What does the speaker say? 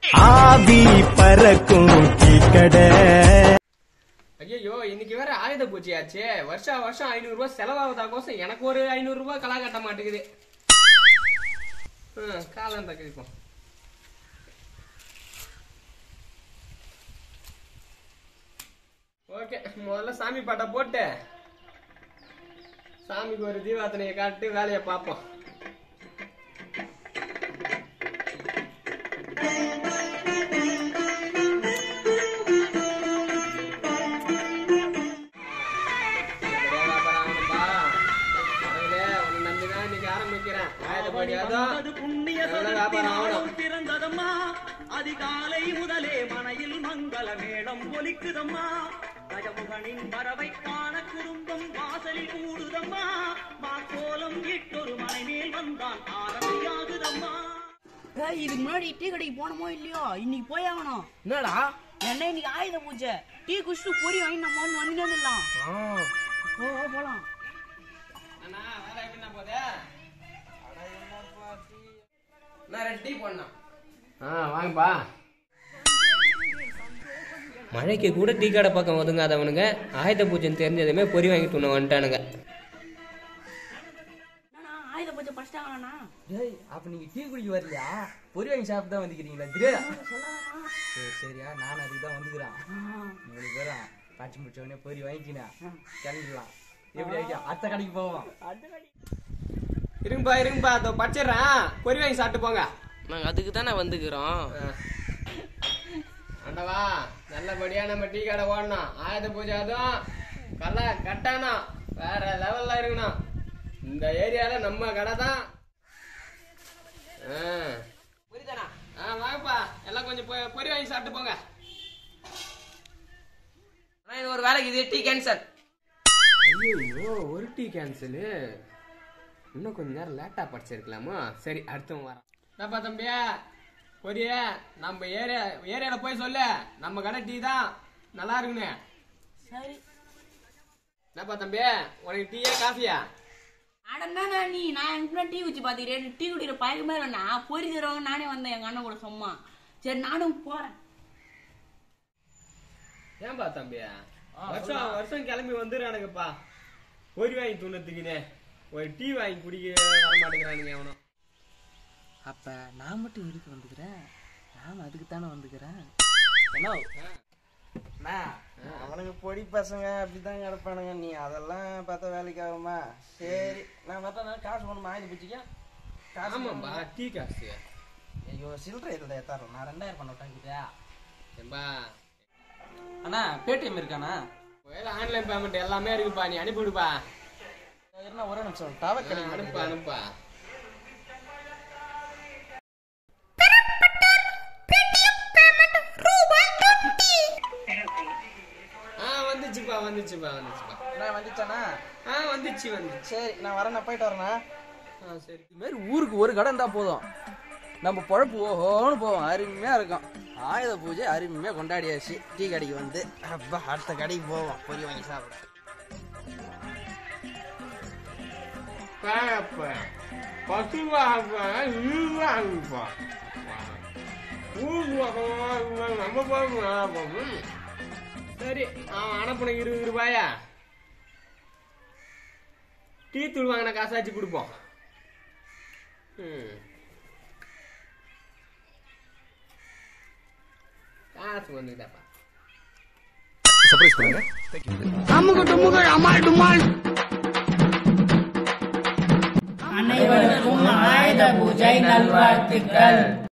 ஆவி பறக்கும் டீக்கடை ஐயோ இன்னைக்கு வேற ஆயுத பூஜை ஆச்சே வருஷா வருஷம் ஐநூறு ரூபாய் செலவாகுதா கோசம் எனக்கு ஒரு ஐநூறு ரூபாய் கலா கட்ட மாட்டேங்குது ஹம், காலம் தக்கிப்போம் ஓகே முதல்ல சாமி பாட்டை போட்டு சாமிக்கு ஒரு தீபாத்தனையை காட்டு வேலையை பார்ப்போம் பிறந்ததம்மா அதிகாலை முதலே மனையில் மங்கள மேளம் ஒலிக்குதம்மா கஜமுகனின் வரவை காண குடும்பம் வாசலில் கூடுதம்மா மாக்கோலம் இட்டொரு மனை மேல் வந்தான் ஆரம்பியாகுதம்மா ஏய், இதுக்கு முன்னாடி டீ கடைக்கு போனோமோ இல்லையோ இன்னைக்கு போய் ஆகணும் என்னடா என்ன இன்னைக்கு ஆயுத பூஜை டீ குடிச்சிட்டு பொரி வாங்கி நம்ம வந்து வந்துட்டே வந்துடலாம் போ போ, போலாம் அண்ணா வேலை எப்படிண்ணா போகுது நான் ரெண்டு டீ போடணும் ஆ வாங்கப்பா மழைக்கு கூட டீ கடை பக்கம் ஒதுங்காதவனுங்க ஆயுத பூஜை தெரிஞ்சதுமே பொறி வாங்கிட்டு ஒன்று வந்துட்டானுங்க என்னண்ணா ஆயுத பூஜை படிச்சிட்டாங்களாண்ணா டேய் அப்ப நீங்க டீ குடிக்க வரலையா பொரி வாங்கி சாப்பிட்டு தான் வந்துக்கிறீங்களா திரு சொல்லாதண்ணா சரி சரியா நான் அதுக்கு தான் வந்துக்கிறேன் மூணு பேரும் காட்சி முடிச்ச உடனே பொரி வாங்கிக்கினேன் கிளம்பிடலாம் எப்படி ஐடியா அடுத்த கடைக்கு போவோம் இருங்கப்பா இருங்கப்பா அதோ படிச்சிடுறேன் பொறி வாங்கி சாப்பிட்டு போங்க நாங்க அதுக்கு தானே வந்துக்கிறோம் ஆண்டவா நல்லபடியா நம்ம டீ கடை ஓடணும் ஆயுத பூஜை அதுவும் கலை கட்டணும் வேற லெவல்ல இருக்கணும் இந்த ஏரியால நம்ம கடை தான் புரியுதானா ஆ வாங்கப்பா எல்லாம் கொஞ்சம் பொ- பொரி வாங்கி சாப்பிட்டு போங்க ஆனா இது ஒரு வேலைக்கு இது டீ கேன்சல் ஐயோ ஒரு டீ கேன்சலு இன்னும் கொஞ்ச நேரம் லேட்டா படிச்சிருக்கலாமா சரி அடுத்தவன் வரான் என்னப்பா தம்பியா பொரிய நம்ம ஏரியா ஏரியால போய் சொல்லு நம்ம கடை டீ தான் நல்லா இருக்குன்னு சரி என்னப்பா தம்பி உனக்கு டீயா காஃபியா அடந்தாங்க நீ நான் எனக்கு முன்னாடி டீ குச்சி பாத்துக்கிறேன் டீ குடிக்கிற பழக்கமே இல்லைண்ணா பொரி தருவாங்க நானே வந்தேன் எங்க அண்ணன் கூட சும்மா சரி நானும் போறேன் ஏன்பா தம்பியா வருஷம் வருஷம் கிளம்பி வந்துடுறானுங்கப்பா பொரி வாங்கி துண்ணத்துக்குனே ஒரு டீ வாங்கி குடிக்க வர மாட்டேங்கிறானுங்க அவனும் அப்ப நான் மட்டும் எதுக்கு வந்துக்கிறேன் நான் அதுக்கு தானே வந்துக்கிறேன் அண்ணா, அவனுக்கு பொடி பசங்க அப்படிதான் கிடப்பானுங்க நீ அதெல்லாம் பார்த்தா வேலைக்கு ஆகுமா சரி நான் பார்த்தா காசு ஒன்று ஆயுத பூச்சிக்கா காசு ஆமாம்பா டீ காசு ஐயோ சில்லறை இல்லை தரேன் நான் ரெண்டாயிரம் பண்ண விட்டாங்கிட்டா ஏம்பா அண்ணா பேடிஎம் இருக்காண்ணா ஆன்லைன் பேமெண்ட் எல்லாமே இருக்குப்பா நீ அனுப்பிவிடுப்பா என்ன ஒரே நிமிஷம் டவர் கிடைக்க அனுப்பா அனுப்பா ஆ வந்துச்சுப்பா வந்துச்சுப்பா வந்துச்சுப்பா நான் வந்துச்சானா ஆ வந்துச்சு வந்துச்சு சரி நான் வரேன் நான் போயிட்டு வரேண்ணா ஆ சரி இது மாதிரி ஊருக்கு ஒரு கடை இருந்தா போதும் நம்ம பொழப்பு ஓஹோன்னு போவோம் அருமையா இருக்கும் ஆயுத பூஜை அருமையா கொண்டாடியாச்சு டீ கடைக்கு வந்து அப்பா அடுத்த கடைக்கு போவோம் பொரி வாங்கி சாப்பிட பாப்பா பசுவாப்பா இருவாங்கப்பா நம்ம போகும் சரி அவன் அனுப்பின இருபது ரூபாயா டீ தூள் வாங்கின காசாச்சு கொடுப்போம் ம். காசு வந்துட்டாப்பா அனைவருக்கும் ஆயுத பூஜை நல்வாழ்த்துக்கள்